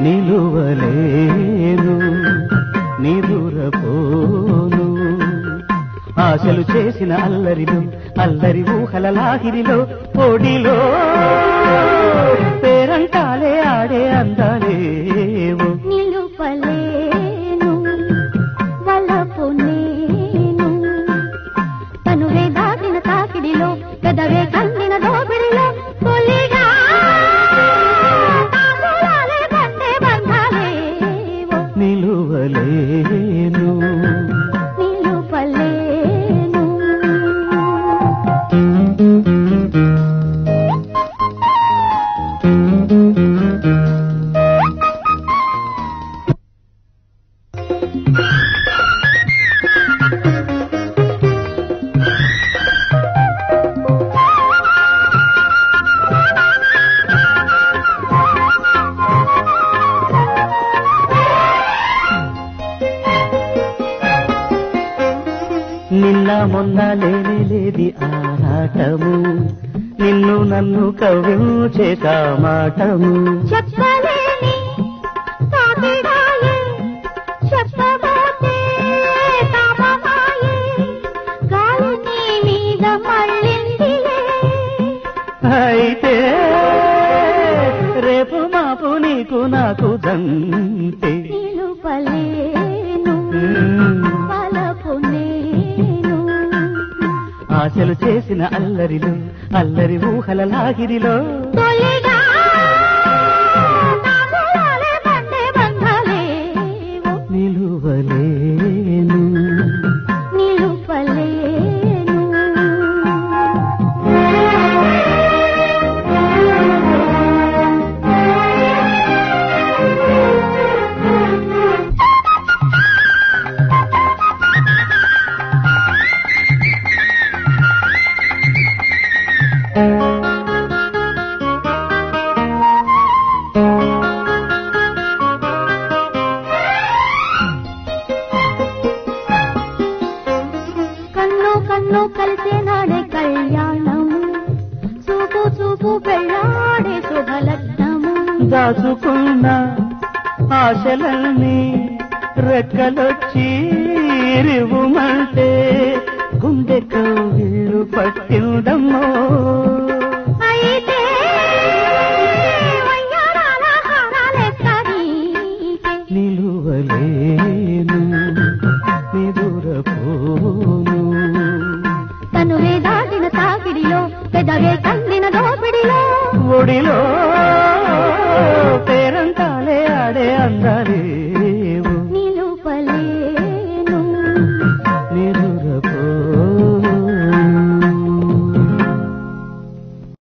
నిలువలేను నిదురపోను ఆశలు చేసిన అల్లరిలో అల్లరి ఊహల లాహిరిలో పొడిలో పేరంటాలే ఆడే అందాలేవో నిలుపలేను వలపు నేను తనువే దాటిన తాకిడిలో పెదవే కందిన దోపిడిలో తొలిగా తాంబూలాలే బండే బంధాలేవో నిలువలేను నిలుపలేను నిన్న మొన్న లేని లేది ఆరాటము నిన్ను నన్ను కవ్వించే కామాటము చెప్పలేని తాకిడాయే చెప్పబోతే తాపమాయే గాలి నీ మీద మళ్ళిందిలే అయితే రేపు మాపు నీకు నాకు దంతే నిలుపలేను వలపు నేను ఆశలు చేసిన అల్లరిలో అల్లరి ఊహల లాగిరిలో తొలిగా తాంబూలాలే బండే బంధాలేవో నిలువలేను నిలుపలేను కన్ను కన్ను కలిసే నాడే కళ్యాణము చూపు చూపు పెళ్ళాడే శుభలగ్నము దాచుకున్న ఆశలన్నీ రెక్కలొచ్చి రివుమంటే గుండె కవిళ్ళు పట్టిందమ్మో అయితే వయ్యారాల హారాలెక్క నీకే. నిలువలేను నిదురపోను తనువే దాటిన తాకిడిలో పెదవే కందిన దోపిడిలో ఒడిలో